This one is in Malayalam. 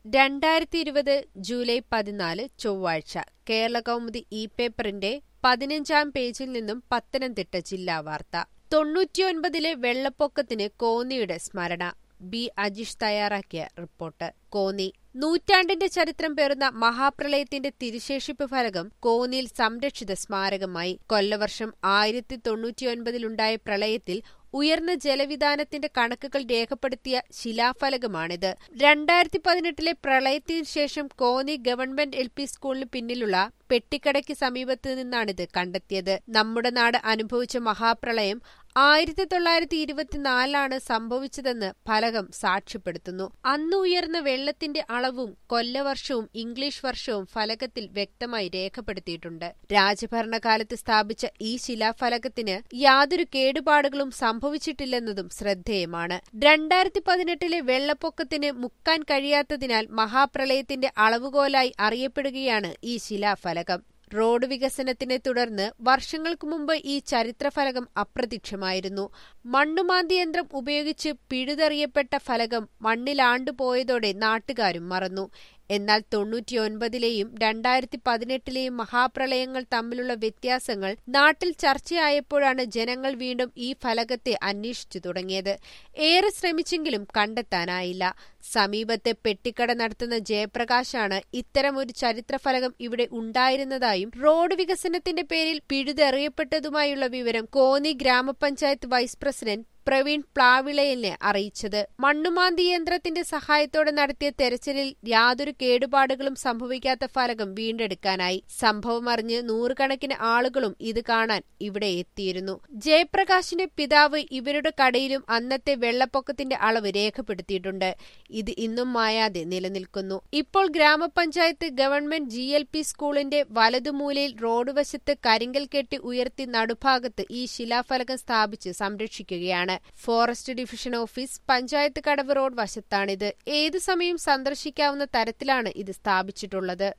രണ്ടായിരത്തി ഇരുപത് ജൂലൈ പതിനാല് ചൊവ്വാഴ്ച കേരളകൗമുദി ഈ പേപ്പറിന്റെ പതിനഞ്ചാം പേജിൽ നിന്നും പത്തനംതിട്ട ജില്ലാ വാർത്ത തൊണ്ണൂറ്റിയൊൻപതിലെ വെള്ളപ്പൊക്കത്തിന് കോന്നിയുടെ സ്മരണ ബി അജീഷ് തയ്യാറാക്കിയ റിപ്പോർട്ട് കോന്നി നൂറ്റാണ്ടിന്റെ ചരിത്രം പേറുന്ന മഹാപ്രളയത്തിന്റെ തിരുശേഷിപ്പ് ഫലകം കോന്നിയിൽ സംരക്ഷിത സ്മാരകമായി കൊല്ലവർഷം ആയിരത്തി തൊണ്ണൂറ്റിയൊൻപതിലുണ്ടായ പ്രളയത്തിൽ ഉയർന്ന ജലവിധാനത്തിന്റെ കണക്കുകൾ രേഖപ്പെടുത്തിയ ശിലാഫലകമാണിത് രണ്ടായിരത്തി പതിനെട്ടിലെ പ്രളയത്തിന് ശേഷം കോന്നി ഗവൺമെന്റ് എൽ പി സ്കൂളിന് പിന്നിലുള്ള പെട്ടിക്കടയ്ക്ക് സമീപത്ത് നിന്നാണിത് കണ്ടെത്തിയത് നമ്മുടെ നാട് അനുഭവിച്ച മഹാപ്രളയം ആയിരത്തി തൊള്ളായിരത്തി ഇരുപത്തിനാലിലാണ് സംഭവിച്ചതെന്ന് ഫലകം സാക്ഷ്യപ്പെടുത്തുന്നു അന്ന് ഉയർന്ന വെള്ളത്തിന്റെ അളവും കൊല്ലവർഷവും ഇംഗ്ലീഷ് വർഷവും ഫലകത്തിൽ വ്യക്തമായി രേഖപ്പെടുത്തിയിട്ടുണ്ട് രാജഭരണകാലത്ത് സ്ഥാപിച്ച ഈ ശിലാഫലകത്തിന് യാതൊരു കേടുപാടുകളും സംഭവിച്ചിട്ടില്ലെന്നതും ശ്രദ്ധേയമാണ് രണ്ടായിരത്തി പതിനെട്ടിലെ വെള്ളപ്പൊക്കത്തിന് മുക്കാൻ കഴിയാത്തതിനാൽ മഹാപ്രളയത്തിന്റെ അളവുകോലായി അറിയപ്പെടുകയാണ് ഈ ശിലാഫലകം റോഡ് വികസനത്തിനെ തുടർന്ന് വർഷങ്ങൾക്ക് മുമ്പ് ഈ ചരിത്രഫലകം അപ്രത്യക്ഷമായിരുന്നു മണ്ണുമാന്തി യന്ത്രം ഉപയോഗിച്ച് പിഴുതെറിയപ്പെട്ട ഫലകം മണ്ണിലാണ്ടുപോയതോടെ നാട്ടുകാരും മറന്നു എന്നാൽ തൊണ്ണൂറ്റിയൊൻപതിലെയും രണ്ടായിരത്തി പതിനെട്ടിലെയും മഹാപ്രളയങ്ങൾ തമ്മിലുള്ള വ്യത്യാസങ്ങൾ നാട്ടിൽ ചർച്ചയായപ്പോഴാണ് ജനങ്ങൾ വീണ്ടും ഈ ഫലകത്തെ അന്വേഷിച്ചു തുടങ്ങിയത് ഏറെ ശ്രമിച്ചെങ്കിലും കണ്ടെത്താനായില്ല സമീപത്തെ പെട്ടിക്കട നടത്തുന്ന ജയപ്രകാശാണ് ഇത്തരമൊരു ചരിത്രഫലകം ഇവിടെ ഉണ്ടായിരുന്നതായും റോഡ് വികസനത്തിന്റെ പേരിൽ പിഴുതെറിയപ്പെട്ടതുമായുള്ള വിവരം കോന്നി ഗ്രാമപഞ്ചായത്ത് വൈസ് പ്രസിഡന്റ് പ്രവീൺ പ്ലാവിളയലിനെ അറിയിച്ചത് മണ്ണുമാന്തി യന്ത്രത്തിന്റെ സഹായത്തോടെ നടത്തിയ തെരച്ചിലിൽ യാതൊരു കേടുപാടുകളും സംഭവിക്കാത്ത ഫലകം വീണ്ടെടുക്കാനായി സംഭവമറിഞ്ഞ് നൂറുകണക്കിന് ആളുകളും ഇത് കാണാൻ ഇവിടെ എത്തിയിരുന്നു ജയപ്രകാശിന്റെ പിതാവ് ഇവരുടെ കടയിലും അന്നത്തെ വെള്ളപ്പൊക്കത്തിന്റെ അളവ് രേഖപ്പെടുത്തിയിട്ടുണ്ട് ഇത് ഇന്നും മായാതെ നിലനിൽക്കുന്നു ഇപ്പോൾ ഗ്രാമപഞ്ചായത്ത് ഗവൺമെന്റ് ജി എൽ പി സ്കൂളിന്റെ വലതുമൂലയിൽ റോഡ് വശത്ത് കരിങ്കൽ കെട്ടി ഉയർത്തി നടുഭാഗത്ത് ഈ ശിലാഫലകം സ്ഥാപിച്ച് സംരക്ഷിക്കുകയാണ് ഫോറസ്റ്റ് ഡിവിഷൻ ഓഫീസ് പഞ്ചായത്ത് കടവ് റോഡ് വശത്താണിത് ഏതു സമയം സന്ദർശിക്കാവുന്ന തരത്തിലാണ് ഇത് സ്ഥാപിച്ചിട്ടുള്ളത്